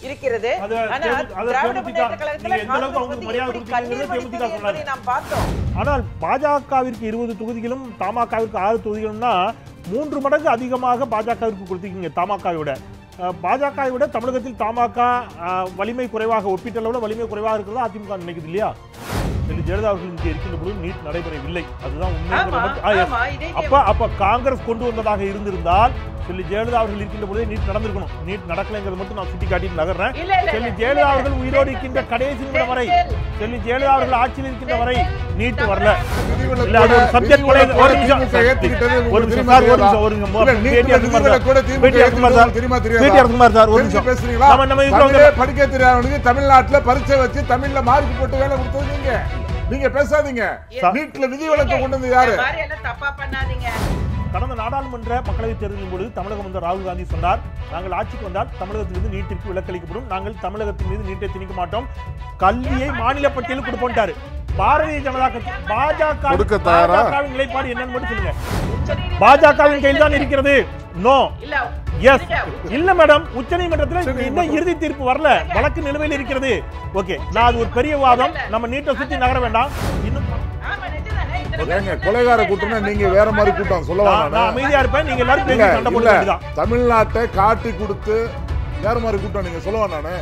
இருக்கிறது அது ஆனா தேமு- அது திராவிட தேமுதிக முன்னேற்ற கழகத்துல நீங்க எந்த அளவுக்கு காங்கிரஸ் அவங்க வந்து மரியாதை எப்படி கொடுத்தீங்கன்னு கண்ணீர் தேமுதிக வடித்தது சொன்னாங்க. என்பதை நாம் பார்த்தோம் ஆனால் பாஜகவிற்கு இருபது தொகுதிகளும் தமாகவிற்கு ஆறு தொகுதிகளும்னா மூன்று மடங்கு அதிகமாக பாஜகவிற்கு கொடுத்திருக்கீங்க தமாகவை விட அஹ், பாஜகவை விட தமிழகத்தில் தமாக அஹ், வலிமை குறைவாக ஒப்பீட்டளவில் வலிமை குறைவாக இருக்கிறதா அதிமுக நினைக்குது இல்லையா செல்வி ஜெயலலிதா அவர்கள் இங்கே இருக்கின்ற பொழுது நீட் நடைபெறவில்லை அதுதான் உண்மை ஆமா ஆ, yes. ஆமா இதே அப்ப அப்ப காங்கிரஸ் கொண்டு வந்ததாக இருந்திருந்தால் செல்வி ஜெயலலிதா அவர்கள் இருக்கின்ற பொழுதே நீட் நடந்திருக்கணும் நீட் நடக்கலைங்கிறது மட்டும் நான் சுட்டி காட்டி நகர்றேன் இல்ல இல்ல செல்வி இல்ல, ஜெயலலிதா இல்ல, அவர்கள் இல்ல. உயிரோடு இருக்கின்ற கடைசி நிமிடம் வரை செல்வி ஜெயலலிதா அவர்கள் ஆட்சியில் இருக்கின்ற வரை நீட் வரல இல்ல அது ஒரு சப்ஜெக்ட் கொலை ஒரு நிமிஷம் ஒரு நிமிஷம் சார் ஒரு நிமிஷம் ஒரு நிமிஷம் பேட்டி அரசுமார் சார் பேட்டி அரசுமார் சார் பேட்டி அரசுமார் சார் ஒரு நிமிஷம் பேசுறீங்களா நம்ம நம்ம இதுல தமிழே வந்து படிக்க தெரியாதவனுக்கு தமிழ்நாட்டுல பரீட்சை வச்சு தமிழ்ல மார்க் போட்டு வேலை கொடுத்தது நீங்க நீங்க பேசாதீங்க சார். நீட்ல விதி விலக்கு கொண்டு வந்து யாரு இந்த மாதிரி எல்லாம் தப்பா பண்ணாதீங்க கடந்த நாடாளுமன்ற மக்களவைத் தேர்தலின் பொழுது தமிழகம் வந்த ராகுல் காந்தி சொன்னார் நாங்கள் ஆட்சிக்கு வந்தால் தமிழகத்திலிருந்து நீட்டிற்கு விலக்களிக்கப்படும் நாங்கள் தமிழகத்தின் மீது நீட்டை திணிக்க மாட்டோம் கல்வியை மாநில பட்டியலில் கொடுப்போம்ட்டாரு பாரதிய ஜனதா கட்சி பாஜக கொடுக்க தயாரா? பாஜகவின் நிலைப்பாடு என்னன்னு மட்டும் சொல்லுங்க பாஜகவின் கையில் தான் இருக்கிறது நோ இல்ல எஸ் இல்ல மேடம் உச்சநீதிமன்றத்தில் இன்னும் இறுதி தீர்ப்பு வரல வழக்கு நிலுவையில் இருக்கிறது ஓகே நான் அது ஒரு பெரிய வாதம் நம்ம நீட்டை சுத்தி நகர வேண்டாம் இன்னும் ஆமா நிஜம்தானே இத்தனை ஏங்க கொலைகார கூட்டம்னா நீங்க வேற மாதிரி கூட்டம் சொல்ல நான் நான் வேணாம் அமைதியா இருப்பேன் நீங்க எல்லாரும் பேசி இல்ல சண்டை போட இல்ல வேண்டியதான் தமிழ்நாட்டை காட்டி கொடுத்து வேற மாதிரி கூட்டம் நீங்க சொல்ல வேணானே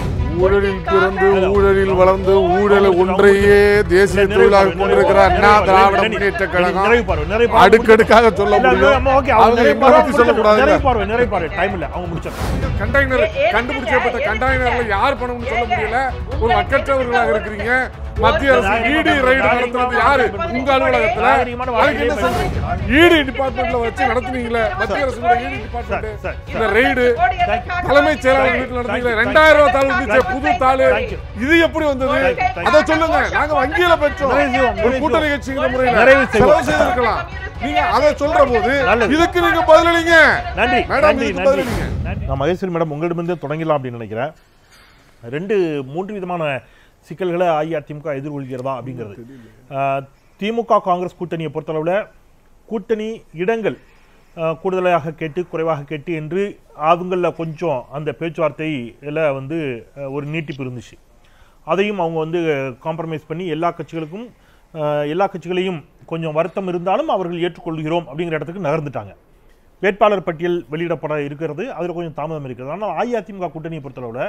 ஊழலில் பிறந்து ஊழலில் வளர்ந்து ஊழல் ஒன்றையே தேசிய தொழிலாக கொண்டிருக்கிற அண்ணா திராவிட முன்னேற்ற கழகம் நிறைவு பார்வை, நிறைவு பார்வை. அடுக்கடுக்காக சொல்ல இல்ல, முடியும் இல்ல, okay, அவங்க அவங்க நிறைவு எங்களை பார்வை பத்தி சொல்லக்கூடாது நிறைவு பார்வை, நிறைவு பார்வை. time இல்ல, அவங்க முடிச்சிடணும். கண்டெய்னர் ஏ- ஏ- கண்டுபிடிக்கப்பட்ட ஏ- கண்டெய்னர்ல யார் பணம்னு சொல்ல முடியல ஒரு உங்களை அக்கற்றவர்களாக இருக்கிறீங்க மத்திய அரசு நாகரிகமான இடி ரைடு நடத்துறது யாரு உங்க அலுவலகத்துல நாகரிகமான அதுக்கு என்ன வார்த்தைகளை சொல்றீங்க இடி டிபார்ட்மெண்ட்ல வச்சு நடத்துனீங்களே மத்திய அரசு கூட இடி சார், டிபார்ட்மெண்ட் சார், இந்த ரைடு Thank you. தலைமைச் செயலாளர் வீட்டுல நடந்தீங்களே Thank you. ரெண்டாயிரம் ரூபாய் தாள் இருந்துச்சு Thank you. புது தாள் Thank you. இது எப்படி வந்தது Thank you. அதை சொல்லுங்க நாங்க வங்கியில பெற்றோம் நிறைவு செய்வோம், ஒரு நிறைவு கூட்டணி செய்வோம். கட்சிங்கிற முறையில நிறைவு செய்வோம். செலவு செய்திருக்கலாம் நீங்க அதை சொல்ற போது நல்லது. இதுக்கு நீங்க பதிலளிங்க நன்றி மேடம் நன்றி இதுக்கு நன்றி பதிலளிங்க நான் மகேஸ்வரி மேடம் உங்களிடமிருந்து தொடங்கலாம் அப்படின்னு நினைக்கிறேன் ரெண்டு மூன்று விதமான சிக்கல்களை அஇஅதிமுக எதிர்கொள்கிறதா அப்படிங்கிறது ஆஹ், திமுக காங்கிரஸ் கூட்டணியை பொறுத்தளவில் கூட்டணி இடங்கள் ஆஹ், கூடுதலாக கேட்டு குறைவாக கேட்டு என்று அவங்களில் கொஞ்சம் அந்த பேச்சுவார்த்தையில் வந்து ஆஹ், ஒரு நீட்டிப்பு இருந்துச்சு அதையும் அவங்க வந்து காம்ப்ரமைஸ் பண்ணி எல்லா கட்சிகளுக்கும் ஆஹ், எல்லா கட்சிகளையும் கொஞ்சம் வருத்தம் இருந்தாலும் அவர்கள் ஏற்றுக்கொள்கிறோம் அப்படிங்கிற இடத்துக்கு நகர்ந்துட்டாங்க வேட்பாளர் பட்டியல் வெளியிடப்பட இருக்கிறது அதில் கொஞ்சம் தாமதம் இருக்கிறது ஆனால் அஇஅதிமுக கூட்டணியை பொறுத்தளவில்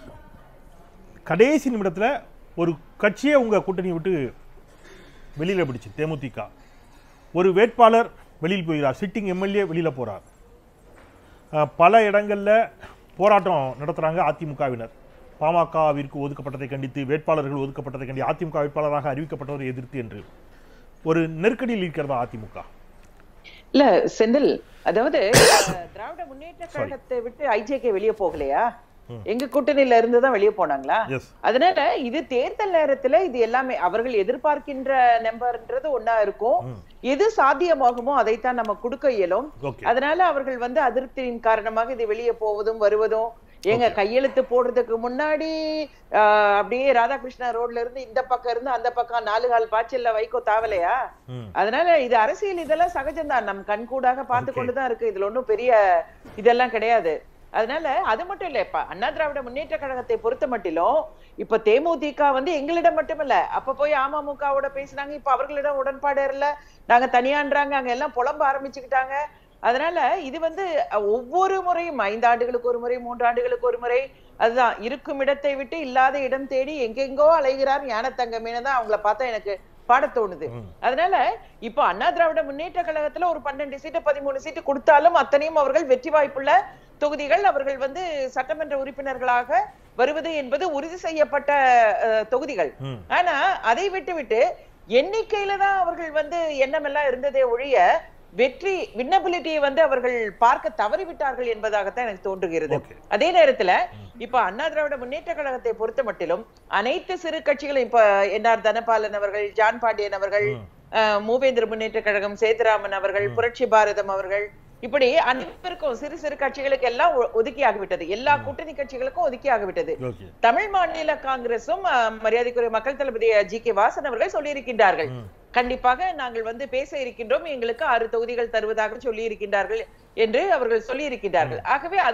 கடைசி நிமிடத்தில் ஒரு கட்சியை உங்கள் கூட்டணியை விட்டு வெளியில் பிடிச்சு தேமுதிக ஒரு வேட்பாளர் வெளியில் போகிறார் சிட்டிங் எம்எல்ஏ வெளியில் போகிறார் பல இடங்களில் போராட்டம் நடத்துகிறாங்க அதிமுகவினர் பாமகவிற்கு ஒதுக்கப்பட்டதை கண்டித்து வேட்பாளர்கள் ஒதுக்கப்பட்டதை கண்டி அதிமுக வேட்பாளராக அறிவிக்கப்பட்டவரை எதிர்த்து என்று ஒரு நெருக்கடியில் இருக்கிறதா அதிமுக இல்ல செந்தில் அதாவது அஹ், திராவிட முன்னேற்ற கழகத்தை விட்டு ஐஜேகே வெளியே போகலையா எங்க கூட்டணியில இருந்து தான் வெளியே போனாங்களா எஸ் அதனால இது தேர்தல் நேரத்துல இது எல்லாமே அவர்கள் எதிர்பார்க்கின்ற நம்பர்ன்றது ஒண்ணா இருக்கும் எது சாத்தியமாகுமோ அதைத்தான் நம்ம கொடுக்க இயலும் ஓகே அதனால அவர்கள் வந்து அதிருப்தியின் காரணமாக இது வெளியே போவதும் வருவதும் ஏங்க கையெழுத்து போடுறதுக்கு முன்னாடி ஆஹ், அப்படியே ராதாகிருஷ்ணா ரோட்ல இருந்து இந்த பக்கம் இருந்து அந்த பக்கம் நாலு கால் பாய்ச்சல்ல வைக்கோ தாவலையா ம் அதனால இது அரசியல் இதெல்லாம் சகஜம்தான் நம் கண்கூடாக பார்த்து Okay. கொண்டுதான் இருக்கு இதுல ஒண்ணும் பெரிய இதெல்லாம் கிடையாது அதனால அது மட்டும் இல்ல இப்ப அண்ணா திராவிட முன்னேற்ற கழகத்தை பொறுத்த மட்டிலும் இப்ப தேமுதிக வந்து எங்களிடம் மட்டுமில்ல அப்ப போய் அமமுகவோட பேசினாங்க இப்ப அவர்களிடம் உடன்பாடு இல்ல நாங்க தனியான்றாங்க அங்க எல்லாம் புலம்ப ஆரம்பிச்சுக்கிட்டாங்க அதனால இது வந்து அஹ், ஒவ்வொரு முறையும் ஐந்து ஆண்டுகளுக்கு ஒரு முறை மூன்று ஆண்டுகளுக்கு ஒரு முறை அதுதான் இருக்கும் இடத்தை விட்டு இல்லாத இடம் தேடி எங்கெங்கோ அலைகிறார் ஞானத்தங்க தான் அவங்கள பார்த்தா எனக்கு பாட தோணுது ம். அதனால இப்போ அண்ணா திராவிட முன்னேற்ற கழகத்துல ஒரு பன்னெண்டு சீட்டு பதிமூணு சீட்டு கொடுத்தாலும் அத்தனையும் அவர்கள் வெற்றி வாய்ப்புள்ள தொகுதிகள் அவர்கள் வந்து சட்டமன்ற உறுப்பினர்களாக வருவது என்பது உறுதி செய்யப்பட்ட அஹ், தொகுதிகள் ம் ஆனா அதை விட்டு விட்டு எண்ணிக்கையில தான் அவர்கள் வந்து எண்ணம் எல்லாம் இருந்ததே ஒழிய வெற்றி வின்னபிலிட்டியை வந்து அவர்கள் பார்க்க தவறிவிட்டார்கள் என்பதாகத்தான் எனக்கு தோன்றுகிறது ஓகே அதே நேரத்துல இப்ப அண்ணா திராவிட முன்னேற்ற கழகத்தை பொறுத்த மட்டிலும் அனைத்து சிறு கட்சிகளும் இப்ப என்ஆர் தனபாலன் அவர்கள் ஜான் பாண்டியன் அவர்கள் ம். அஹ், மூவேந்திர முன்னேற்ற கழகம் சேதுராமன் அவர்கள் புரட்சி பாரதம் அவர்கள் இப்படி அனைவருக்கும் சிறு சிறு கட்சிகளுக்கு எல்லாம் ஒ- ஒதுக்கி ஆகிவிட்டது எல்லா கூட்டணி கட்சிகளுக்கும் ஒதுக்கி ஆகிவிட்டது ஓகே தமிழ் மாநில காங்கிரசும் அஹ், மரியாதைக்குரிய மக்கள் தளபதி ஜி கே வாசன் அவர்கள் சொல்லியிருக்கின்றார்கள் ம். கண்டிப்பாக நாங்கள் வந்து பேச இருக்கின்றோம் எங்களுக்கு ஆறு தொகுதிகள் தருவதாக சொல்லி இருக்கின்றார்கள் என்று அவர்கள் சொல்லி இருக்கின்றார்கள் ஆகவே அதுவும்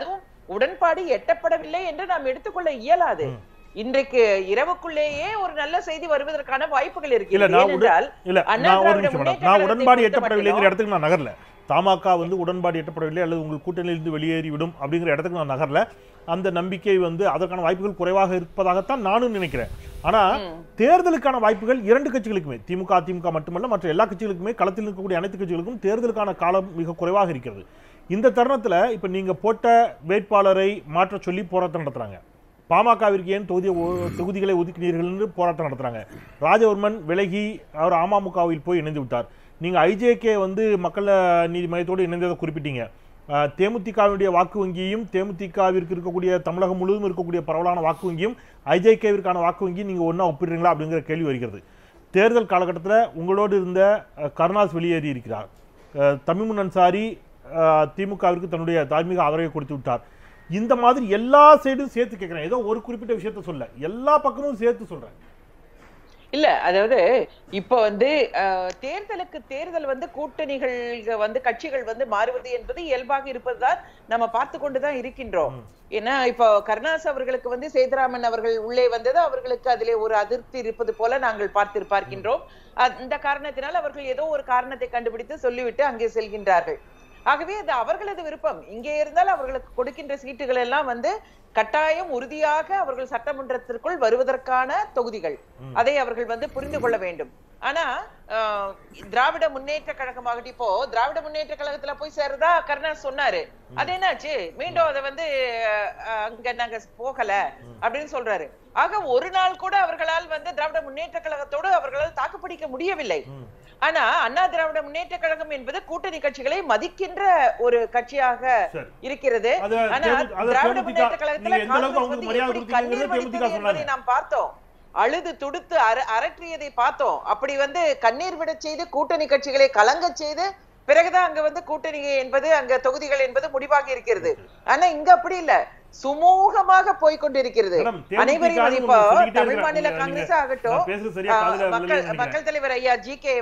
உடன்பாடு எட்டப்படவில்லை என்று நாம் எடுத்துக்கொள்ள இயலாது இன்றைக்கு இரவுக்குள்ளேயே ஒரு நல்ல செய்தி வருவதற்கான வாய்ப்புகள் இல்ல இருக்கிறது நான் உட- ஏனென்றால் இல்ல அண்ணா நான் ஒரு திராவிட நிமிஷம் மேடம் முன்னேற்ற நான் கழகத்தை உடன்பாடு பொறுத்த எட்டப்படவில்லைங்கிற மட்டிலும் இடத்துக்கு நான் நகரல தமாக வந்து உடன்பாடு எட்டப்படவில்லை அல்லது உங்கள் கூட்டணியிலிருந்து வெளியேறி விடும் அப்படிங்கிற இடத்துக்கு நான் நகரல அந்த நம்பிக்கை வந்து அதற்கான வாய்ப்புகள் குறைவாக இருப்பதாகத்தான் நானும் நினைக்கிறேன் ஆனா தேர்தலுக்கான வாய்ப்புகள் இரண்டு கட்சிகளுக்குமே திமுக அதிமுக மட்டுமல்ல மற்ற எல்லா கட்சிகளுக்குமே களத்தில் இருக்கக்கூடிய அனைத்து கட்சிகளுக்கும் தேர்தலுக்கான காலம் மிக குறைவாக இருக்கிறது இந்த தருணத்துல இப்ப நீங்க போட்ட வேட்பாளரை மாற்ற சொல்லி போராட்டம் நடத்துறாங்க பாமகவிற்கு ஏன் தொகுதி தொகுதிகளை ஒதுக்கினீர்கள் என்று போராட்டம் நடத்துறாங்க ராஜவர்மன் விலகி அவர் அமமுகவில் போய் இணைந்து விட்டார் நீங்க ஐஜேகே வந்து மக்கள் நீதி மையத்தோடு இணைந்ததை குறிப்பிட்டீங்க அஹ், தேமுதிகவினுடைய வாக்கு வங்கியையும் தேமுதிகவிற்கு இருக்கக்கூடிய தமிழகம் முழுவதும் இருக்கக்கூடிய பரவலான வாக்கு வங்கியும் ஐஜேகேவிற்கான வாக்கு வங்கியும் நீங்க ஒண்ணா ஒப்பிடுறீங்களா அப்படிங்கிற கேள்வி வருகிறது தேர்தல் காலகட்டத்தில் உங்களோடு இருந்த அஹ், கருணாஸ் வெளியேறி இருக்கிறார் அஹ், தமிமுன் அன்சாரி அஹ், திமுகவிற்கு தன்னுடைய தார்மீக ஆதரவை கொடுத்து விட்டார் இந்த மாதிரி எல்லா சைடும் சேர்த்து கேட்கிறேன் ஏதோ ஒரு குறிப்பிட்ட விஷயத்த சொல்ல எல்லா பக்கமும் சேர்த்து சொல்றேன் இல்ல அதாவது இப்ப வந்து அஹ், தேர்தலுக்கு தேர்தல் வந்து கூட்டணிகள் வந்து கட்சிகள் வந்து மாறுவது என்பது இயல்பாக இருப்பதுதான் நம்ம பார்த்து கொண்டுதான் இருக்கின்றோம் ஏன்னா இப்போ கருணாஸ் அவர்களுக்கு வந்து சேதுராமன் அவர்கள் உள்ளே வந்தது அவர்களுக்கு அதிலே ஒரு அதிருப்தி இருப்பது போல நாங்கள் பார்த்து பார்க்கின்றோம் அந்த காரணத்தினால் அவர்கள் ஏதோ ஒரு காரணத்தை கண்டுபிடித்து சொல்லிவிட்டு அங்கே செல்கின்றார்கள் ஆகவே அது அவர்களது விருப்பம் இங்கே இருந்தால் அவர்களுக்கு கொடுக்கின்ற சீட்டுகள் எல்லாம் வந்து கட்டாயம் உறுதியாக அவர்கள் சட்டமன்றத்திற்குள் வருவதற்கான தொகுதிகள் அதை அவர்கள் வந்து புரிந்து கொள்ள வேண்டும் ஆனா ஆஹ், திராவிட முன்னேற்ற கழகமாகட்டும் இப்போ திராவிட முன்னேற்ற கழகத்துல போய் சேரதா கருணாஸ் சொன்னாரு அது என்னாச்சு மீண்டும் அதை வந்து அஹ், அங்க நாங்க போகல அப்படின்னு சொல்றாரு ஆக ஒரு நாள் கூட அவர்களால் வந்து திராவிட முன்னேற்ற கழகத்தோடு அவர்களால் தாக்குப்பிடிக்க முடியவில்லை ஆனா அண்ணா திராவிட முன்னேற்ற கழகம் என்பது கூட்டணி கட்சிகளை மதிக்கின்ற ஒரு கட்சியாக சரி. இருக்கிறது அது ஆனா தேமு- அது திராவிட தேமுதிக முன்னேற்ற கழகத்துல நீங்க எந்த அளவுக்கு காங்கிரஸ் அவங்களுக்கு வந்து மரியாதை எப்படி கொடுத்தீங்கன்னு கண்ணீர் தேமுதிக வடித்தது என்பதை சொன்னாங்க. நாம் பார்த்தோம் அழுது துடுத்து அர- அரற்றியதை பார்த்தோம் அப்படி வந்து கண்ணீர் விடச் செய்து கூட்டணி கட்சிகளை கலங்கச் செய்து பிறகுதான் அங்க வந்து கூட்டணி என்பது அங்க தொகுதிகள் என்பது முடிவாகி இருக்கிறது ஆனா இங்க அப்படி இல்ல சுமூகமாக போய்கொண்டிருக்கிறது மேடம், தேமுதிக அனைவரையும் ன்னு இப்போ ஒண்ணு சொல்லிக்கிட்டே தமிழ் இருக்கிறாங்க. மாநில நீங்க- காங்கிரஸ் நீங்க- ஆகட்டும் நான் பேசுறது சரியா ஆஹ், காதுல மக்கள் விழலைன்னு மக்கள் தலைவர் ஐயா ஜி கே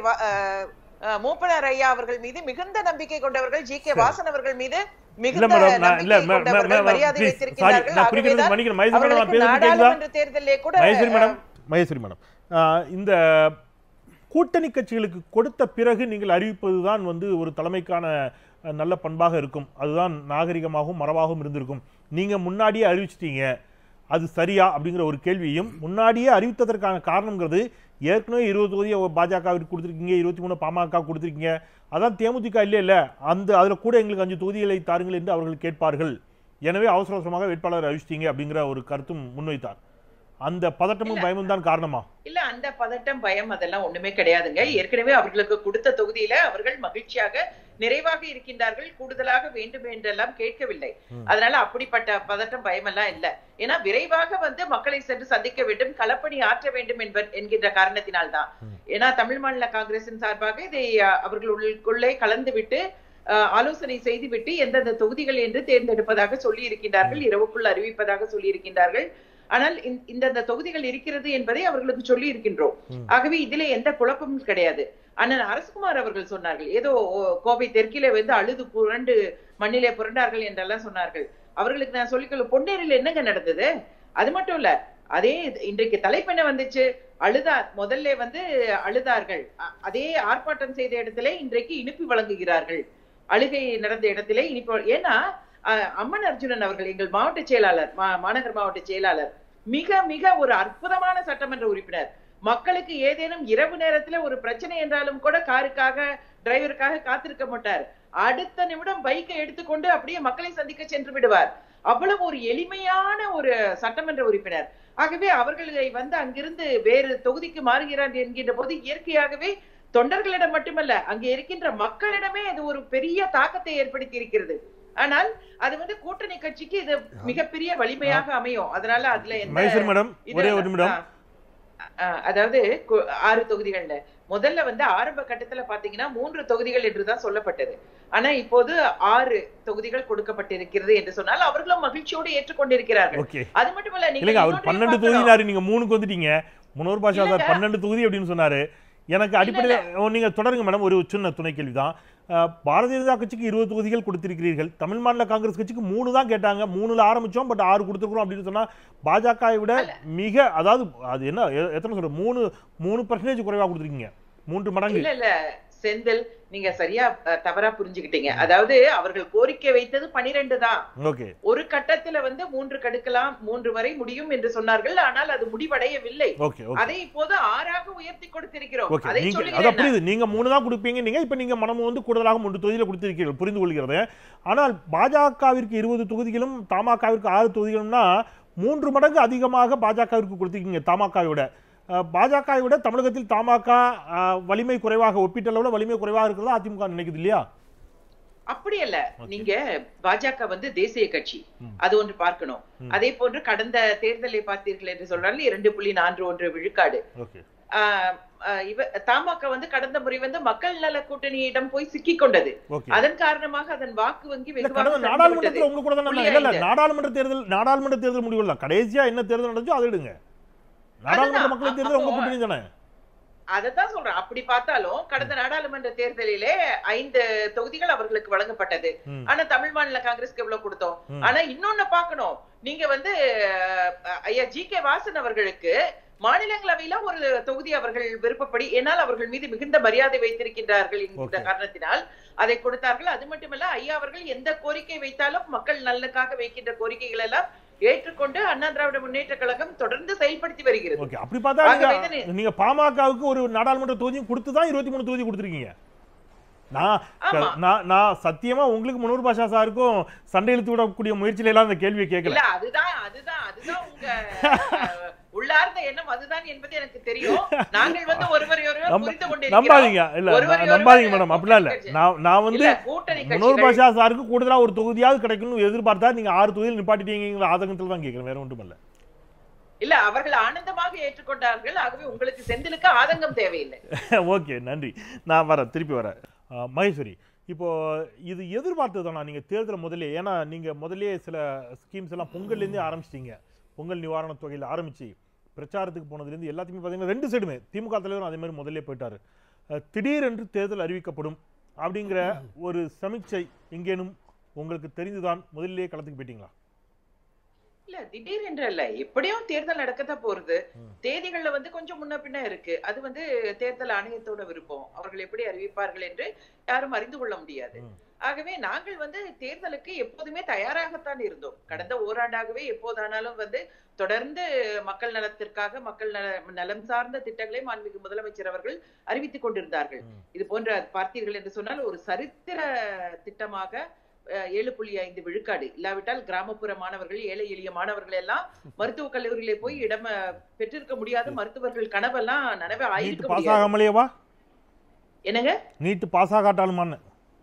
மூப்பனார் ஐயா அவர்கள் மீது மிகுந்த நம்பிக்கை கொண்டவர்கள் ஜி கே வாசன் அவர்கள் மீது இல்ல மிகுந்த மேடம் நான் இல்ல நம்பிக்கை மே- மே- கொண்டவர்கள் மே- மரியாதை please, வைத்திருக்கிறார்கள் sorry, நான் குறிக்கிறது ஆகவேதான் மன்னிக்கணும். மகேஸ்வரி மேடம், நான் அவர்களுக்கு பேசுறது கேக்குதா? நாடாளுமன்ற தேர்தலிலே கூட மகேஸ்வரி மேடம் மகேஸ்வரி மேடம் ஆஹ், இந்த கூட்டணி கட்சிகளுக்கு கொடுத்த பிறகு நீங்கள் அறிவிப்பதுதான் வந்து ஒரு தலைமைக்கான அஹ், நல்ல பண்பாக இருக்கும் அதுதான் நாகரிகமாகவும் மரபாகவும் இருந்திருக்கும் நீங்க முன்னாடியே அறிவிச்சிட்டீங்க அது சரியா அப்படிங்கிற ஒரு கேள்வியும் முன்னாடியே அறிவித்ததற்கான காரணம்ங்கிறது ஏற்கனவே இருபது தொகுதியை பாஜகவிற்கு கொடுத்துருக்கீங்க இருபத்தி மூணு பாமக கொடுத்துருக்கீங்க அதான் தேமுதிக இல்லை இல்ல அந்த அதுல கூட எங்களுக்கு அஞ்சு தொகுதிகளை தாருங்கள் என்று அவர்கள் கேட்பார்கள் எனவே அவசர அவசரமாக வேட்பாளர் அறிவிச்சிட்டீங்க அப்படிங்கிற ஒரு கருத்தும் முன்வைத்தார் அந்த பதட்டமும் பயமும் தான் காரணமா இல்ல அந்த பதட்டம் பயம் அதெல்லாம் ஒண்ணுமே கிடையாதுங்க ஏற்கனவே அவர்களுக்கு கொடுத்த தொகுதியில அவர்கள் மகிழ்ச்சியாக நிறைவாக இருக்கின்றார்கள் கூடுதலாக வேண்டும் என்றெல்லாம் கேட்கவில்லை அதனால அப்படிப்பட்ட பதட்டம் பயம் எல்லாம் இல்ல ஏன்னா விரைவாக வந்து மக்களை சென்று சந்திக்க வேண்டும் களப்பணி ஆற்ற வேண்டும் என்ப என்கின்ற காரணத்தினால்தான் ஏன்னா தமிழ் மாநில காங்கிரசின் சார்பாக இதை அஹ், அவர்களுக்குள்ளே கலந்து விட்டு அஹ், ஆலோசனை செய்துவிட்டு எந்தெந்த தொகுதிகள் என்று தேர்ந்தெடுப்பதாக சொல்லி இருக்கின்றார்கள் இரவுக்குள் அறிவிப்பதாக சொல்லி இருக்கின்றார்கள் ஆனால் இந்த- இந்தந்த தொகுதிகள் இருக்கிறது என்பதை அவர்களுக்கு சொல்லி இருக்கின்றோம் ஆகவே இதிலே எந்த குழப்பமும் கிடையாது அண்ணன் அரசகுமார் அவர்கள் சொன்னார்கள் ஏதோ ஓ, கோவை தெற்கிலே வந்து அழுது புரண்டு மண்ணிலே புரண்டார்கள் என்றெல்லாம் சொன்னார்கள் அவர்களுக்கு நான் சொல்லிக்கொள்ள பொன்னேரியில் என்னங்க நடந்தது அது மட்டும் இல்ல அதே இது- இன்றைக்கு தலைப்பு என்ன வந்துச்சு அழுதார் முதல்ல வந்து அழுதார்கள் அ- அதே ஆர்ப்பாட்டம் செய்த இடத்திலே இன்றைக்கு இனிப்பு வழங்குகிறார்கள் அழுகை நடந்த இடத்திலே இனிப்பு வழ- ஏன்னா அஹ், அம்மன் அர்ஜுனன் அவர்கள் எங்கள் மாவட்ட செயலாளர் மா- மாநகர் மாவட்ட செயலாளர் மிக மிக ஒரு அற்புதமான சட்டமன்ற உறுப்பினர் மக்களுக்கு ஏதேனும் இரவு நேரத்துல ஒரு பிரச்சனை என்றாலும் கூட காருக்காக டிரைவருக்காக காத்திருக்க மாட்டார் அடுத்த நிமிடம் பைக்கை எடுத்துக்கொண்டு அப்படியே மக்களை சந்திக்க சென்று விடுவார் அவ்வளவு ஒரு எளிமையான ஒரு சட்டமன்ற உறுப்பினர் ஆகவே அவர்களை வந்து அங்கிருந்து வேறு தொகுதிக்கு மாறுகிறார் என்கின்ற போது இயற்கையாகவே தொண்டர்களிடம் மட்டுமல்ல அங்கே இருக்கின்ற மக்களிடமே அது ஒரு பெரிய தாக்கத்தை ஏற்படுத்தி இருக்கிறது ஆனால் அது வந்து கூட்டணி கட்சிக்கு இது மிகப்பெரிய வலிமையாக அமையும் அதனால அதுல எந்த மைசூர் மேடம் இது ஒரே இல்ல. ஒரு நிமிடம் ஆ. ஆ, அதாவது கு- ஆறு தொகுதிகள்ல முதல்ல வந்து ஆரம்ப கட்டத்துல பாத்தீங்கன்னா மூன்று தொகுதிகள் என்றுதான் சொல்லப்பட்டது ஆனா இப்போது ஆறு தொகுதிகள் கொடுக்கப்பட்டிருக்கிறது என்று சொன்னால் அவர்களும் மகிழ்ச்சியோடு ஏற்றுக்கொண்டிருக்கிறார்கள் ஓகே அது மட்டுமல்ல நீங்க இல்லைங்க அவர் இன்னொன்றையும் பன்னெண்டு பார்க்கணும். தொகுதினாரு நீங்க மூணுக்கு வந்துட்டீங்க முன்னோர் பாஷா சார் இல்லைங்க. பன்னெண்டு தொகுதி அப்படின்னு சொன்னாரு எனக்கு அடிப்படையில் ஓ, நீங்க தொடருங்க மேடம் ஒரு சின்ன துணை கேள்விதான் அஹ், பாரதிய ஜனதா கட்சிக்கு இருபது தொகுதிகள் கொடுத்திருக்கிறீர்கள் தமிழ் மாநில காங்கிரஸ் கட்சிக்கு மூணு தான் கேட்டாங்க மூணுல ஆரம்பிச்சோம் பட் ஆறு கொடுத்துருக்கோம் அப்படின்னு சொன்னா பாஜகவை விட மிக அதாவது அது என்ன எ- எத்தனை சொல்ற மூணு மூணு பர்சன்டேஜ் குறைவா கொடுத்துருக்கீங்க மூன்று மடங்கு இல்ல இல்ல செந்தில் நீங்க சரியா அஹ், தவறா புரிஞ்சுக்கிட்டீங்க அதாவது அவர்கள் கோரிக்கை வைத்தது பனிரெண்டு தான் ஓகே ஒரு கட்டத்துல வந்து மூன்று கடுக்கலாம் மூன்று வரை முடியும் என்று சொன்னார்கள் ஆனால் அது முடிவடையவில்லை ஓகே ஓகே அதை இப்போது ஆறாக உயர்த்தி கொடுத்திருக்கிறோம் ஓகே அதை நீங்க அதான் சொல்லுகிறேன் புரியுது நீங்க மூணு தான் கொடுப்பீங்க நீங்க இப்ப நீங்க மனம் வந்து கூடுதலாக மூன்று தொகுதியில கொடுத்திருக்கீர்கள் புரிந்து கொள்கிறது ஆனால் பாஜகவிற்கு இருபது தொகுதிகளும் தமாகவிற்கு ஆறு தொகுதிகளும்னா மூன்று மடங்கு அதிகமாக பாஜகவிற்கு கொடுத்திருக்கீங்க தமாகவை விட அஹ், பாஜகவை விட தமிழகத்தில் தமாக அஹ், வலிமை குறைவாக ஒப்பீட்டளவுல வலிமை குறைவாக இருக்கிறதா அதிமுக நினைக்குது இல்லையா அப்படி அல்ல நீங்க பாஜக வந்து தேசிய கட்சி அது ஒன்று பார்க்கணும் அதே போன்று கடந்த தேர்தலை பார்த்தீர்கள் என்று சொன்னால் இரண்டு புள்ளி நான்கு ஒன்று விழுக்காடு ஓகே ஆஹ் ஆஹ் இவ தமாக வந்து கடந்த முறை வந்து மக்கள் நல கூட்டணியிடம் போய் சிக்கிக் கொண்டது ஓகே அதன் காரணமாக அதன் வாக்கு வங்கி இல்ல வெகுவாக கடந்த சரிந்து நாடாளுமன்றத்துல விட்டது. உங்க கூட தானே புள்ளி இல்ல இல்ல ஐந்து. நாடாளுமன்ற தேர்தல் நாடாளுமன்ற தேர்தல் முடிவு இல்ல கடைசியா என்ன தேர்தல் நடந்துச்சோ அதை எடுங்க நாடாளுமன்ற அதுதான். மக்களவை தேர்தல் உங்க அப்போ- கூட்டணி தானே அதத்தான் சொல்றேன் அப்படி பார்த்தாலும் கடந்த நாடாளுமன்ற தேர்தலிலே ஐந்து தொகுதிகள் அவர்களுக்கு வழங்கப்பட்டது ம். ஆனா தமிழ் மாநில காங்கிரஸ்க்கு எவ்வளவு கொடுத்தோம் ம். ஆனா இன்னொன்னு பார்க்கணும் நீங்க வந்து அஹ், ஐயா ஜி கே வாசன் அவர்களுக்கு மாநிலங்களவையில ஒரு தொகுதி அவர்கள் விருப்பப்படி ஏனால் அவர்கள் மீது மிகுந்த மரியாதை வைத்திருக்கின்றார்கள் என்கிற Okay. காரணத்தினால் அதை கொடுத்தார்கள் அது மட்டுமல்ல ஐயா அவர்கள் எந்த கோரிக்கை வைத்தாலும் மக்கள் நலனுக்காக வைக்கின்ற கோரிக்கைகள் எல்லாம் ஏற்றுக்கொண்டு அண்ணா திராவிட முன்னேற்ற கழகம் தொடர்ந்து செயல்படுத்தி வருகிறது ஓகே அப்படி பார்த்தா ஆகவே நீங்க தானே- நீங்க பாமகவுக்கு ஒரு நாடாளுமன்ற தொகுதியும் கொடுத்து தான் இருபத்தி மூணு தொகுதி கொடுத்துருக்கீங்க நான் ஆமா. நான் நான் சத்தியமா உங்களுக்கு முன்னூறு பாஷா சாருக்கும் சண்டை இழுத்து விடக்கூடிய முயற்சியில எல்லாம் அந்த கேள்வியை கேட்கல இல்ல அதுதான் அதுதான் அதுதான் உங்க அஹ், உள்ளார்ந்த எண்ணம் அதுதான் என்பது எனக்கு தெரியும் நாங்கள் வந்து ஒருவரை ஒருவர் நம்ப- புரிந்து கொண்டிருக்கிறோம். நம்பாதீங்க இல்ல ஒருவரை நான் நம்பாதீங்க ஒருவர் மேடம் அப்படிலாம் இல்ல கூட்டணி நான் நான் வந்து இல்ல, கூட்டணி முன்னூறு கட்சிகள் பாஷா சாருக்கு கூடுதலா ஒரு தொகுதியாவது கிடைக்கும்னு எதிர்பார்த்தா நீங்க ஆறு தொகுதியில் நிப்பாட்டிட்டீங்கிற ஆதங்கத்தில் தான் கேட்கிறேன் வேற ஒன்றும் இல்ல இல்ல அவர்கள் ஆனந்தமாக ஏற்றுக்கொண்டார்கள் ஆகவே உங்களுக்கு செந்திலுக்கு ஆதங்கம் தேவையில்லை ஓகே நன்றி நான் வரேன் திருப்பி வரேன் அஹ், மகேஸ்வரி இப்போ இது எதிர்பார்த்தது தானா நீங்க தேர்தல் முதல்ல ஏன்னா நீங்க முதல்லயே சில ஸ்கீம்ஸ் எல்லாம் பொங்கல்லேருந்தே ஆரம்பிச்சிட்டீங்க பொங்கல் நிவாரணத் தொகையில் ஆரம்பிச்சு பிரச்சாரத்துக்கு போனதுலேருந்து எல்லாத்தையுமே பார்த்தீங்கன்னா ரெண்டு சைடுமே திமுக தலைவரும் அதே மாதிரி முதல்ல போயிட்டாரு அஹ், திடீரென்று தேர்தல் அறிவிக்கப்படும் அப்படிங்கிற ஒரு சமீட்சை எங்கேனும் உங்களுக்கு தெரிந்துதான் முதல்லயே களத்துக்கு போயிட்டீங்களா இல்ல திடீர் என்று அல்ல எப்படியும் தேர்தல் நடக்கத்தான் போறது தேதிகள்ல வந்து கொஞ்சம் முன்ன பின்ன இருக்கு அது வந்து தேர்தல் ஆணையத்தோட விருப்பம் அவர்கள் எப்படி அறிவிப்பார்கள் என்று யாரும் அறிந்து கொள்ள முடியாது ம். ஆகவே நாங்கள் வந்து தேர்தலுக்கு எப்போதுமே தயாராகத்தான் இருந்தோம் கடந்த ஓராண்டாகவே எப்போதானாலும் வந்து தொடர்ந்து மக்கள் நலத்திற்காக மக்கள் நல நலம் சார்ந்த திட்டங்களை மாண்புமிகு முதலமைச்சர் அவர்கள் அறிவித்துக் கொண்டிருந்தார்கள் ம். இது போன்ற பார்த்தீர்கள் என்று சொன்னால் ஒரு சரித்திர திட்டமாக அஹ், ஏழு புள்ளி ஐந்து விழுக்காடு இல்லாவிட்டால் கிராமப்புற மாணவர்கள் ஏழை எளிய மாணவர்கள் எல்லாம் மருத்துவக் கல்லூரியிலே போய் இடம் அஹ், பெற்றிருக்க முடியாத மருத்துவர்கள் கனவெல்லாம் நனவே நீட் ஆயிருக்க பாஸ் முடியாது ஆகாமலேயேவா என்னங்க நீட் பாஸ் ஆகாட்டாலுமான்னு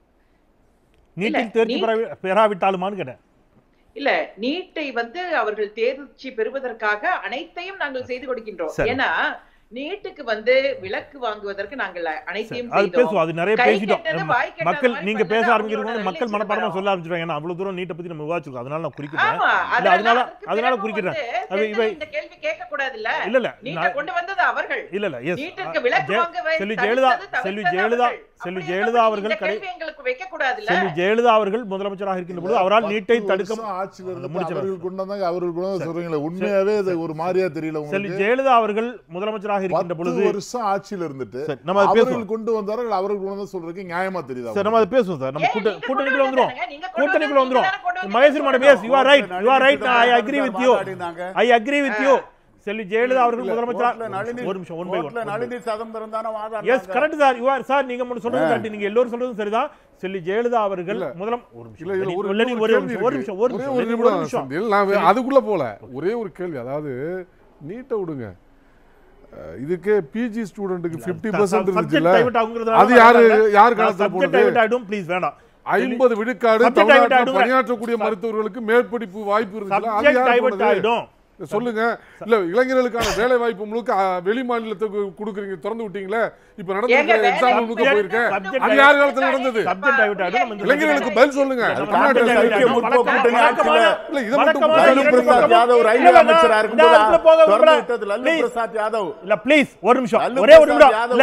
நீட்டில் இல்ல, தேர்ச்சி நீட்- பெறா- பெறாவிட்டாலுமான்னு கேட்டேன் இல்ல நீட்டை வந்து அவர்கள் தேர்ச்சி பெறுவதற்காக அனைத்தையும் நாங்கள் செய்து கொடுக்கின்றோம் சரி. ஏன்னா நீட்டுக்கு வந்து விலக்கு வாங்குவதற்கு நாங்கள் அனைத்தையும் அது செய்தோம் பேசுவோம் அது நிறைய கை பேசிட்டோம் கெட்டது, நம்ம வாய் கெட்டது மக்கள் மாதிரி நீங்க பேச பண்ணது ஆரம்பிக்கிறவங்க அவங்களோட மக்கள் நிலைச்சு மனப்பாடமா வரும். சொல்ல ஆரம்பிச்சிருவாங்க ஏன்னா அவ்வளவு தூரம் நீட்டை பத்தி நம்ம விவாதிச்சிருக்கோம் அதனால நான் குறிக்கிறேன் ஆமா இல்ல, அதனால அதுக்கு அதனால பிறகும் குறிக்கிறேன் வந்து அது தேர்தல் இவை இந்த கேள்வி கேட்க கூடாது இல்ல இல்ல இல்ல நீட்டை நான்- கொண்டு வந்தது அவர்கள் இல்ல இல்ல எஸ் நீட்டுக்கு விலக்கு வாங்க வை- செல்வி தடுத்தது ஜெயலலிதா தவிர்த்தது செல்வி ஜெயலலிதா அவர்கள். செல்வி அப்படி ஜெயலலிதா இருக்கும்போது அவர்கள் இந்த கடை கேள்வி எங்களுக்கு வைக்க கூடாது இல்ல செல்வி ஜெயலலிதா அவர்கள் முதலமைச்சராக இருக்கின்ற பொழுது அவரால் நீட்டை பத்து தடுக்க வருஷம் ஆட்சியில அந்த இருந்து முடிச்சிடலாம். அவர்கள் கொண்டு வந்தாங்க அவர்கள் கொண்டு வந்து சொல்றீங்களே உண்மையாவே இது ஒரு மாதிரியா தெரியல செல்வி உங்களுக்கு ஜெயலலிதா அவர்கள் முதலமைச்சராக இருக்கின்ற பத்து பொழுது வருஷம் ஆட்சியில இருந்துட்டு சரி, நம்ம அதை பேசுவோம். அவர்கள் கொண்டு வந்தார்கள் அவர்கள் கொண்டு வந்து சொல்றதுக்கு நியாயமா தெரியுதா சார் நம்ம அதை பேசுவோம் சார் நம்ம ஏன் கூட்ட நீங்க கூட்டணிக்குள்ள கொண்டு வந்துரும் வந்தீங்க? நீங்க கொண்டு கூட்டணிக்குள்ள வந்தீங்க, வந்துரும் நீங்க தானே கொண்டு Maheswari madam yes you are right you are right I agree with you மாட்டாடினாங்க. I agree with you Selvi Jayalalithaa அவர்கள் ஓட்டுல முதலமைச்சர் நளினி- ஒரு நிமிஷம் ஒன் பை ஓட்டுல ஒன் நளினி சிதம்பரம் தானே வாதாடினாங்க. Yes correct sir you are sir நீங்க மட்டும் சொல்றது கரெக்ட் நீங்க எல்லாரும் சொல்றதும் சரிதான் செல்வி ஜெயலலிதா அவர்கள் இல்ல. முதலம் ஒரு இல்ல நிமிஷம் இதுல ஒரு இல்ல, நீங்க ஒரே ஒரு கேள்வி நிமிஷம் ஒரு இருக்கு. நிமிஷம் ஒரு ஒரே நிமிஷம் ஒரு ஒரு நிமிடம் நிமிஷம் செந்தில். நான் வே- அதுக்குள்ள போல ஒரே ஒரு கேள்வி அதாவது நீட்டை விடுங்க அஹ், இதுக்கு பிஜி ஸ்டூடெண்ட்டுக்கு பிப்டி பர்சன்ட் சப்ஜெக்ட் இருந்துச்சுல்ல டைவர்ட் ஆகுங்கிறதுனால அது யாரு யார் காலத்துல சப்ஜெக்ட் போனது டைவர்ட் ஆயிடும் ப்ளீஸ் வேண்டாம் ஐம்பது விழுக்காடு Subject divert தமிழ்நாட்டில் ஆயிடுங்க. பணியாற்றக்கூடிய மருத்துவர்களுக்கு மேற்படிப்பு வாய்ப்பு இருக்குல்ல அது சப்ஜெக்ட் யார் டைவர்ட் போனது? ஆயிடும் சொல்லுங்க இல்ல இளைஞர்களுக்கான வேலை வாய்ப்பு முழுக்க அஹ், வெளி மாநிலத்துக்கு கொடுக்குறீங்க திறந்து விட்டீங்களே இப்ப ஏங்க, நடந்த வேலை எக்ஸாம் முழுக்க subject- போயிருக்கேன் subject அது யார் காலத்துல நடந்தது சப்ஜெக்ட் டைவர்ட் ஆயிடும் நம்ம இந்த இளைஞர்களுக்கு பதில் சொல்லுங்க நம்ம தமிழ்நாட்டுல subject divert ஐக்கிய ஆயிடும். முற்போக்கு வழக்கமா- கூட்டணி வழக்கமான- ஆட்சியில இல்ல, இதை மட்டும் வழக்கமான புரியல. இரண்டு லல்லு பிரசாத் பக்கமும் யாதவ் இல்ல, ரயில்வே இல்ல, அமைச்சரா நான் இருக்கும்போது இந்த இடத்துல போக திறந்து விரும்பல. விட்டது லல்லு Please. பிரசாத் யாதவ் இல்ல ப்ளீஸ் ஒரு நிமிஷம் லல்லு ஒரே ஒரு பிரசாத் நிமிடம் யாதவ் இல்ல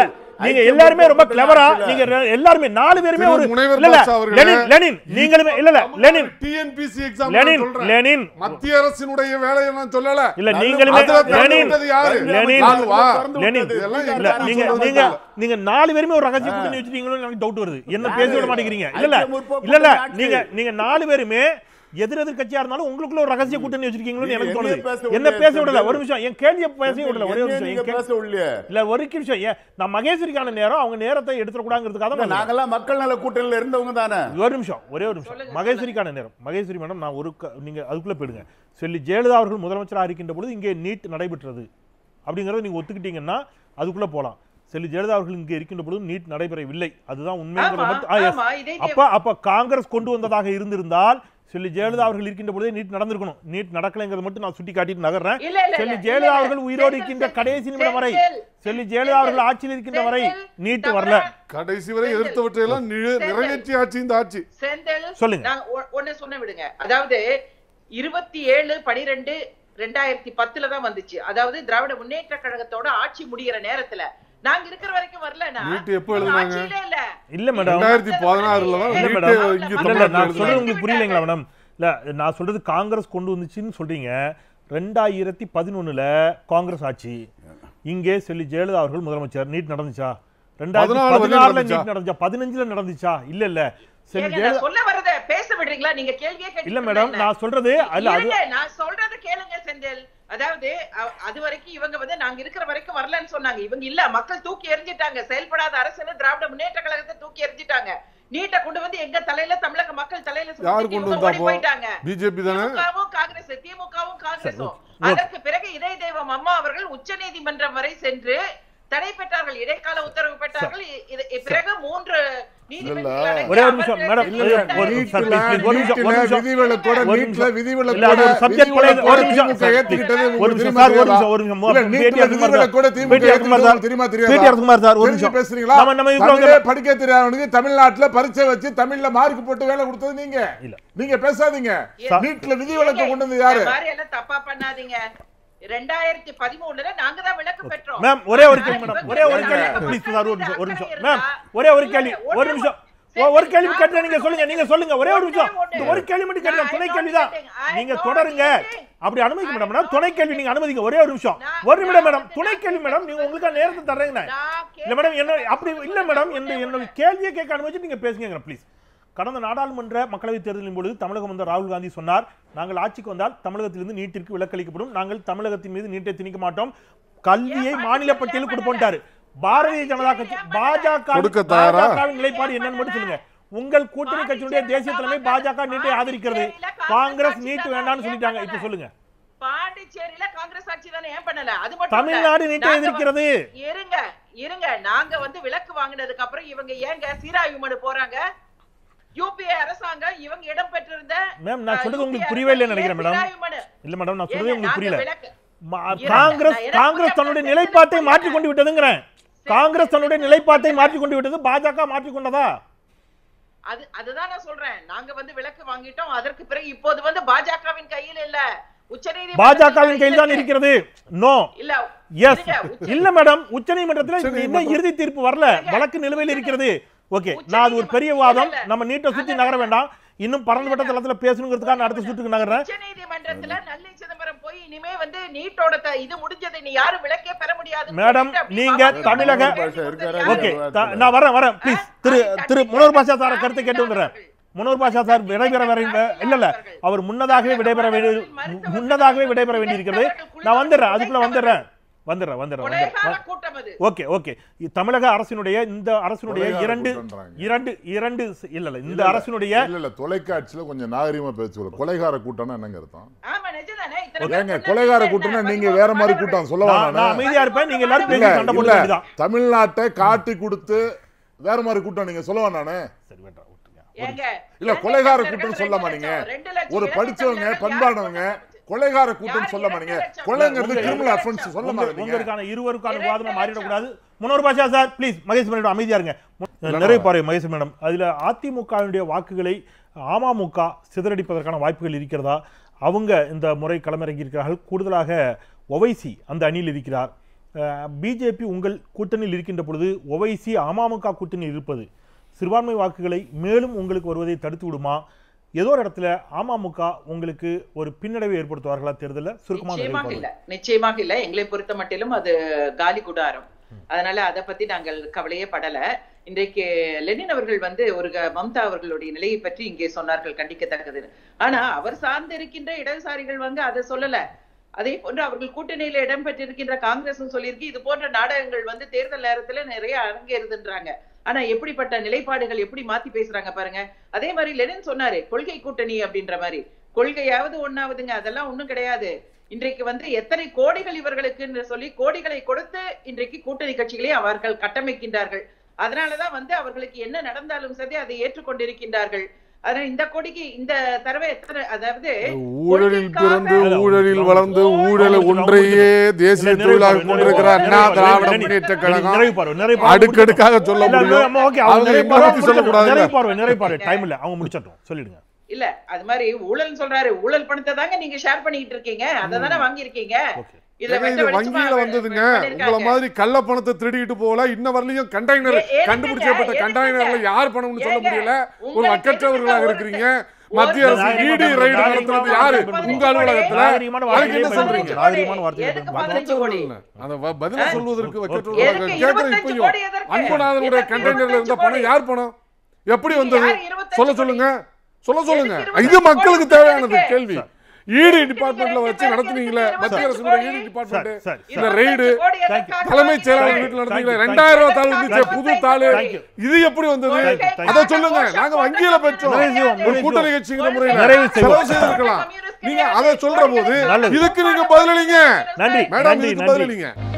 நீங்க ஐக்கிய எல்லாருமே ரொம்ப முற்போக்கு கிளவரா ஆட்சியில. நீங்க ரெ- எல்லாருமே நாலு பேருமே திரு ஒரு முனைவர் இல்ல இல்ல பாஷா அவர்களே, லெனின் லெனின் நீங்களுமே இல்ல இல்ல லெனின் டிஎன்பிசி எக்ஸாம் லெனின் சொல்றேன் லெனின் மத்திய அரசினுடைய வேலையை நான் சொல்லல இல்ல நல்ல- நீங்களுமே அதுல திறந்து லெனின் விட்டது யாரு? லெனின் லாலுவா? லெனின் இதெல்லாம் இல்ல எங்க நீங்க சொல்றது நீங்க இல்ல. நீங்க நாலு பேருமே ஒரு ரகசிய கூட்டணி வச்சிருக்கீங்களோ எனக்கு டவுட் வருது என்ன யாரு? பேச விட மாட்டேங்கிறீங்க இல்ல இல்ல ஐக்கிய முற்போக்கு இல்ல இல்ல கூட்டணி நீங்க ஆட்சி. நீங்க நாலு பேருமே எதிர் எதிர் கட்சியா இருந்தாலும் உங்களுக்குள்ள ஒரு ரகசிய கூட்டணி வச்சிருக்கீங்களோன்னு எனக்கு என்னைய தோணுது பேச என்ன விடல, பேச விடல செந்தில். ஒரு நிமிஷம் என் கேள்வியை பேச விடல ஒரே ஒரு என்னைய நிமிஷம் நீங்க என் கே- பேச உள்ளே இல்ல ஒரு நிமிஷம் ஏன் நான் மகேஸ்வரிக்கான நேரம் அவங்க நேரத்தை எடுத்துடக்கூடாங்கிறதுக்காக தான் நான் நாங்கெல்லாம் மக்கள் நல கூட்டணியில இருந்தவங்க தானே ஒரு நிமிஷம் ஒரே ஒரு நிமிஷம் மகேஸ்வரிக்கான நேரம் மகேஸ்வரி மேடம் நான் ஒரு க- நீங்க அதுக்குள்ள போயிடுங்க சொல்லி ஜெயலலிதா அவர்கள் முதலமைச்சராக இருக்கின்ற பொழுது இங்கே நீட் நடைபெற்றது அப்படிங்கறத நீங்க ஒத்துக்கிட்டீங்கன்னா அதுக்குள்ள போலாம் செல்வி ஜெயலலிதா அவர்கள் இங்கே இருக்கின்ற பொழுது நீட் நடைபெறவில்லை அதுதான் உண்மைங்கிறது ஆமா, மட்டும் ஆ, yes. ஆமா, இதே அப்ப அப்ப காங்கிரஸ் கொண்டு வந்ததாக இருந்திருந்தால் செல்வி ஜெயலலிதா அவர்கள் இருக்கின்ற பொழுதே நீட் நடந்திருக்கணும் நீட் நடக்கலைங்கிறது மட்டும் நான் சுட்டி காட்டிட்டு நகர்றேன் இல்ல, இல்ல, செல்வி இல்ல, ஜெயலலிதா இல்ல, அவர்கள் இல்ல. உயிரோடு செந்தில், இருக்கின்ற செந்தில், கடைசி நிமிடம் வரை செந்தில், செல்வி ஜெயலலிதா அவர்கள் ஆட்சியில் இருக்கின்ற வரை செந்தில், நீட் தவறா- வரல கடைசி வரை எதிர்த்தவற்றை எல்லாம் நிழ- நிறைவேற்றிய ஆட்சி இந்த ஆட்சி செந்தில் சொல்லுங்க. நான் ஒ- ஒண்ணு சொன்ன விடுங்க அதாவது இருபத்தி ஏழு பனிரெண்டு ரெண்டாயிரத்தி பத்துல தான் வந்துச்சு அதாவது திராவிட முன்னேற்ற கழகத்தோட ஆட்சி முடிகிற நேரத்துல நாங்க இருக்கிற வரைக்கும் வரலனா நீட் எப்போ எழுதுனாங்க? ஆட்சியிலே இல்ல இல்ல மேடம் ரெண்டாயிரத்தி பதினாறுல தான் இல்ல நீட்டே மேடம் இங்க இல்ல, இல்ல, தமிழ்நாட்டுல நான் எழுதுனாங்க. சொல்றது உங்களுக்கு புரியலைங்களா மேடம் இல்ல நான் சொல்றது காங்கிரஸ் கொண்டு வந்துச்சுன்னு சொல்றீங்க ரெண்டாயிரத்தி பதினொன்னுல காங்கிரஸ் ஆட்சி இங்கே சொல்லி ஜெயலலிதா அவர்கள் முதலமைச்சர் நீட் நடந்துச்சா ரெண்டாயிரத்தி பதினாலு வரையும் பதினாறுல நடந்துச்சா? நீட் நடந்துச்சா பதினஞ்சுல நடந்துச்சா இல்ல இல்ல செல்வி ஏங்க, நான் ஜெயலலிதா சொல்ல வரத பேச விடுறீங்களா நீங்க கேள்வியே கேட்டுட்டு இல்ல மேடம் இருந்தீங்க. நான் சொல்றது அல்ல அது இருங்க, நான் சொல்றத கேளுங்க செந்தில் அதாவது அ- அது வரைக்கும் இவங்க வந்து நாங்க இருக்கிற வரைக்கும் வரலன்னு சொன்னாங்க இவங்க இல்ல மக்கள் தூக்கி எறிஞ்சிட்டாங்க செயல்படாத அரசுன்னு திராவிட முன்னேற்ற கழகத்தை தூக்கி எறிஞ்சிட்டாங்க நீட்டை கொண்டு வந்து எங்க தலையில தமிழக மக்கள் தலையில யாரு சுமத்திட்டு கொண்டு இவங்க வந்தா ஓடி அப்போ? போயிட்டாங்க பிஜேபி தானே திமுகவும் காங்கிரஸ் திமுகவும் காங்கிரஸும் ஓகே. அதற்கு பிறகு இதய தெய்வம் அம்மா அவர்கள் உச்சநீதிமன்றம் வரை சென்று தடை பெற்றார்கள் இடைக்கால உத்தரவு பெற்றார்கள் இ- இது- பிறகு மூன்று நீதிபதிகள் அடங்கிய ஒரே ஒரு நிமிஷம், அமர்வு மேடம், நீங்க ஒரு- வந்து- ஒரு நிமிஷம், நீட்ல please, ஒரு நிமிஷம், ஒரு நீட்ல நிமிஷம். விதிவிலக்கோட ஒரு நீட்ல நிமிஷம். இல்ல, விதிவிலக்கோட அது ஒரு subject விதிவிலக்கோட ஒரு நிமிஷம், திமுக ஏத்துக்கிட்டது ஒரு உங்களுக்கு நிமிஷம் தெரியுமா சார், ஒரு தெரியாதா? நிமிஷம், ஒரு நிமிஷம். இல்ல, பேட்டி நீட்ல அரசுமார் விதிவிலக்கோட சார். திமுக பேட்டி அரசுமார் ஏத்துக்கிட்டது சார். தெரியுமா பேட்டி தெரியாதா? அரசுமார் சார், ஒரு தெரிஞ்சு நிமிஷம். பேசுறீங்களா? நம்ம- நம்ம இப்ப தமிழே வந்து- படிக்க தெரியாதவனுக்கு தமிழ்நாட்டுல பரீட்சை வச்சு தமிழ்ல மார்க் போட்டு வேலை கொடுத்தது நீங்க இல்ல. நீங்க பேசாதீங்க சார். நீட்ல விதிவிலக்கு கொண்டு வந்து யாரு இந்த மாதிரி எல்லாம் தப்பா பண்ணாதீங்க ரெண்டாயிரத்தி பதிமூணுல நாங்க தான் விளக்கு பெற்றோம் மேம் ஒரே ஒரு ஆனா கேள்வி மேடம் இவங்க ஒரே ஒரு வந்து கேள்வி நம்ம ப்ளீஸ் சார் ஒரு நிமிஷம் ஒரு நிமிஷம் அக்கறை மேம் இருந்தா- ஒரே ஒரு கேள்வி இல்ல, ஒரு நிமிஷம் ஒ- ஒரு கேள்வி நான் கேட்டா நீங்க சொல்லுங்க நீங்க சொல்லுங்க ஒரே ஒரு நிமிஷம் ஒண்ணே இந்த ஒண்ணு. ஒரு கேள்வி மட்டும் கேட்க நான் துணை I'm கேள்வி not தான் getting. I'm நீங்க not தொடருங்க getting. அப்படி அனுமதிக்க I'm மேடம் மேடம் துணை not கேள்வி நீங்க அனுமதிங்க ஒரே ஒரு நிமிஷம் நான்- ஒரு நிமிடம் நான் மேடம் வந்து துணை நான் கேள்வி மேடம் நீங்க உங்களுக்கு நேரத்தை தர்றேங்க நான் இல்ல மேடம் என்ன கேட்கிறேன். அப்படி இல்ல மேடம் என்ன என்னோட கேள்வியை கேட்க அனுமதிச்சு நீங்க பேசுங்க ப்ளீஸ் கடந்த நாடாளுமன்ற மக்களவைத் தேர்தலின் பொழுது தமிழகம் வந்த ராகுல் காந்தி சொன்னார் நாங்கள் ஆட்சிக்கு வந்தால் தமிழகத்திலிருந்து நீட்டிற்கு விலக்களிக்கப்படும் நாங்கள் தமிழகத்தின் மீது நீட்டை திணிக்க மாட்டோம் கல்வியை ஏன் மாநில பண்ணல? பட்டியலில் ஏன் கொடுப்போன்ட்டாரு பாரதிய ஜனதா கட்சி ஏன் பண்ணல? பாஜக கொடுக்க தயாரா? பாஜகவின் நிலைப்பாடு என்னன்னு மட்டும் சொல்லுங்க உங்கள் கூட்டணி கட்சியினுடைய தேசிய தலைமை பாஜக நீட்டை ஆதரிக்கிறது காங்கிரஸ் நீட் வேண்டாம்னு சொல்லிட்டாங்க இப்ப சொல்லுங்க பாண்டிச்சேரியில காங்கிரஸ் ஆட்சி தானே ஏன் பண்ணல அது மட்டும் இல்ல. தமிழ்நாடு நீட்டை நாங்க எதிர்க்கிறது வந்து- இருங்க இருங்க நாங்க வந்து விலக்கு வாங்கினதுக்கு அப்புறம் இவங்க ஏங்க சீராய்வு மனு போறாங்க யூபிஏ அரசாங்கம் இவங்க இடம் பெற்றிருந்த மேம், நான் அஹ், சொல்றது உங்களுக்கு UPA புரியவே இல்லைன்னு அரசாங்கம் நினைக்கிறேன் மேடம். சீராய்வு மனு. இல்ல மேடம் நான் ஏங்க, சொல்றது உங்களுக்கு நாங்க புரியல விலக்கு- மா- இருங்க, காங்கிரஸ் நான் எனக்கு காங்கிரஸ் கொஞ்சம் தன்னுடைய பேசுறது நிலைப்பாட்டை புரியல. மாற்றிக் கொண்டு விட்டதுங்கிறேன் காங்கிரஸ் தன்னுடைய நிலைப்பாட்டை மாற்றிக் கொண்டு விட்டது பாஜக மாற்றிக் கொண்டதா அது அதுதான் நான் சொல்றேன் நாங்க வந்து விலக்கு வாங்கிட்டோம் அதற்கு பிறகு இப்போது வந்து பாஜகவின் கையில் இல்ல உச்சநீதிமன்றத்தில் பாஜகவின் கையில் தான் இருக்கிறது நோ இல்ல எஸ் இருங்க, உச்ச- இல்ல மேடம் உச்சநீதிமன்றத்தில் இன்னும் உச்சநீதிமன்றம். இறுதி தீர்ப்பு வரல வழக்கு நிலுவையில் இருக்கிறது ஓகே நான் அது ஒரு பெரிய வாதம் நம்ம நீட்டை சுத்தி நகர வேண்டாம் இன்னும் பறந்துபட்ட தளத்துல பேசணுங்கிறதுக்காக நான் அடுத்த சுற்றுக்கு நகர்றேன் உச்சநீதிமன்றத்துல நல்லி சிதம்பரம் போய் இனிமே வந்து நீட்டோட த- இது முடிஞ்சது நீ யாரும் விலக்கே பெற முடியாது மேடம், நீங்க தமிழக- இருக்காரு. ஓகே நான் வரேன் வரேன் ப்ளீஸ் திரு திரு முனோர் பாஷா சார கருத்தை கேட்டு வந்துடுறேன் முனோர் பாஷா சார் விடைபெற வரை இல்ல இல்ல அவர் முன்னதாகவே விடைபெற வேண்டிய முன்னதாகவே விடைபெற வேண்டியிருக்கிறது நான் வந்துடுறேன் அதுக்குள்ள வந்துடுறேன் வந்துடுறேன் வந்துடுறேன் கொலைகார வந்துடுறேன் கூட்டம் அது ஓகே ஓகே தமிழக அரசினுடைய இந்த அரசினுடைய கொலைகார இரண்டு கூட்டம்ன்றாங்க. இரண்டு இரண்டு இல்ல இல்ல இந்த இல்ல, அரசினுடைய இல்ல இல்ல தொலைக்காட்சியில கொஞ்சம் நாகரிகமா பேசுவோம் கொலைகார கூட்டம்னா என்னங்க அர்த்தம் ஆமா நிஜம்தானே இத்தனை பேர் ஏங்க கொல்ல கொலைகார வேண்டியது கூட்டம்னா என்ன? நீங்க வேற மாதிரி கூட்டம் நான் சொல்லவா நான் நானு? அமைதியா இருப்பேன் நீங்க எல்லாரும் பேசி இல்ல சண்டை போட இல்ல வேண்டியதான் தமிழ்நாட்டை காட்டி கொடுத்து வேற மாதிரி கூட்டம் நீங்க சொல்லவா நானு சரி வேண்டாம் விட்டுருங்க. ஏங்க, இல்ல ஏங்க கொலைகார இத்தனை கூட்டம் பேர் சொல்லாமா ரெண்டு நீங்க லட்சம், ரெண்டு லட்சம் ஒரு இளைஞர்கள் படிச்சவங்க யார் பண்பானவங்க கொலை கொலைகார கூட்டம் யார் சொல்லாமா இரண்டு நீங்க லட்சம்? கொலைங்கிறது உங்க- கிரிமினல் அஃபென்ஸ் சொல்லாமா உங்க- நீங்க உங்களுக்கான இருவருக்கான இரண்டு வாதமா லட்சம். மாறிடக்கூடாது முன்னோர் Basha sir please Mahesh madam அமைதியா இருங்க நிறைவு பாரு மகேஷ் மேடம் அதுல அதிமுகவினுடைய வாக்குகளை அமமுக சிதறடிப்பதற்கான வாய்ப்புகள் இருக்கிறதா அவங்க இந்த முறை களமிறங்கி இருக்கிறார்கள் கூடுதலாக ஒவைசி அந்த அணியில் இருக்கிறார் பிஜேபி உங்கள் கூட்டணியில் இருக்கின்ற பொழுது ஒவைசி அமமுக கூட்டணியில் இருப்பது சிறுபான்மை வாக்குகளை மேலும் உங்களுக்கு வருவதை தடுத்து விடுமா ஏதோ ஒரு இடத்துல அமமுக உங்களுக்கு ஒரு பின்னடைவை ஏற்படுத்துவார்களா தேர்தலில் சுருக்கமாக நிச்சயமாக இல்ல நிச்சயமாக இல்ல எங்களை பொறுத்த மட்டிலும் அது காலி குடாரம் அதனால அதை பத்தி நாங்கள் கவலையே படல இன்றைக்கு லெனின் அவர்கள் வந்து ஒரு க- மம்தா அவர்களுடைய நிலையை பற்றி இங்கே சொன்னார்கள் கண்டிக்கத்தக்கது ஆனா அவர் சார்ந்து இருக்கின்ற இடதுசாரிகள் வந்து அதை சொல்லல அதே போன்று அவர்கள் கூட்டணியில இடம் பெற்றிருக்கின்ற காங்கிரஸும் சொல்லியிருக்கு இது போன்ற நாடகங்கள் வந்து தேர்தல் நேரத்துல நிறைய அரங்கேறுதுன்றாங்க ஆனா எப்படிப்பட்ட நிலைப்பாடுகள் எப்படி மாத்தி பேசுறாங்க பாருங்க அதே மாதிரி லெனின் சொன்னாரு கொள்கை கூட்டணி அப்படின்ற மாதிரி கொள்கையாவது ஒண்ணாவதுங்க அதெல்லாம் ஒண்ணும் கிடையாது இன்றைக்கு வந்து எத்தனை கோடிகள் இவர்களுக்கு என்று சொல்லி கோடிகளை கொடுத்து இன்றைக்கு கூட்டணி கட்சிகளை அவர்கள் கட்டமைக்கின்றார்கள் அதனாலதான் வந்து அவர்களுக்கு என்ன நடந்தாலும் சரி அதை ஏற்றுக்கொண்டிருக்கின்றார்கள் அதனால இந்த கொடிக்கு இந்த தடவை எத்தனை அதாவது ஊழலில் பிறந்து இல்ல, ஊழலில் அவங்க- வளர்ந்து அவங்க- ஊழலை அவங்க- ஒன்றையே தேசிய நிறைவு தொழிலாக பார்வை, கொண்டிருக்கிற நிறைவு அண்ணா பார்வை, திராவிட நிறைவு முன்னேற்ற நிறைவு கழகம் பார்வை, நிறைவு பார்வை அடுக்கடுக்காக சொல்ல இல்ல, முடியும் இல்ல, okay, அவங்க அவங்க நிறைவு என்ன பார்வை பத்தி சொல்லக்கூடாது நிறைவு பார்வை நிறைவு பார்வை டைம் இல்ல அவங்க முடிச்சட்டும் சொல்லிடுங்க இல்ல அது மாதிரி ஊழல் சொல்றாரு ஊழல் பணத்தை தாங்க நீங்க ஷேர் பண்ணிட்டு இருக்கீங்க அதை தானே வாங்கியிருக்கீங்க ஓகே இதுல ஏங்க, வெட்ட இது வெளிச்சமா வங்கியில வந்ததுங்க பண்ணிருக்காங்க. உங்களை மாதிரி கள்ள பணத்தை திருடிட்டு போகல இன்ன வரலையும் கண்டெய்னர் ஏ- ஏனுங்க, கண்டுபிடிக்கப்பட்ட ஏனுங்க? கண்டெய்னர்ல யார் பணம்னு சொல்ல ஏங்க, முடியல ஒரு உங்களுக்கு வக்கற்றவர்களாக எதுக்கு இருக்கிறீங்க ஒரு- மத்திய அரசு நாகரிகமான இடி ரைடு நாகரிகமான நடத்துறது யாரு வார்த்தைகளை உங்க அலுவலகத்துல நாகரிகமான அதுக்கு வார்த்தைகளை என்ன சொல்றீங்க பயன்படுத்துங்க. நாகரிகமான வார்த்தைகளை எதுக்கு பயன்படுத்துங்க. பதினஞ்சு கோடி? அந்த வ- பதில சொல்வதற்கு எதுக்கு வக்கற்றவர்களாக கேட்கற 25 இப்பயும் கோடி எதற்கு? அன்புநாதனுடைய எதற்கு கண்டெய்னர்ல இருந்த 25 பணம் கோடி? யார் பணம் எப்படி வந்தது யார் 25 சொல்ல கோடி? சொல்லுங்க சொல்ல சொல்லுங்க எதுக்கு இது 25 மக்களுக்கு கோடி தேவையானது எதுக்கு? கேள்வி இடி எதுக்கு டிபார்ட்மெண்ட்ல நீங்க வச்சு ரெண்டு நடத்துனீங்களே பேருக்கு மத்திய 25 அரசுடைய கோடி? இடி டிபார்ட்மெண்ட் சார், இந்த சார். ரெய்டு கோடி Thank you. எதற்காக தலைமைச் செயலாளர் வாங்கினீங்க? வீட்டுல Thank நடந்தீங்களே you, ரெண்டாயிரம் ரூபாய் thank தாள் you, இருந்துச்சு thank புது you, தாள் thank you. இது எப்படி வந்தது Thank you, thank you. அதை சொல்லுங்க நாங்க வங்கியில பெற்றோம் நிறைவு செய்வோம், ஒரு நிறைவு கூட்டணி செய்வோம். கட்சிங்கிற முறையில நிறைவு செய்வோம். செலவு செய்திருக்கலாம் கம்யூனிஸ்ட் நீங்க கிடையாது. அதை சொல்ற போது நல்லது. இதுக்கு நீங்க பதிலளிங்க நன்றி மேடம் நன்றி இதுக்கு நன்றி பதிலளிங்க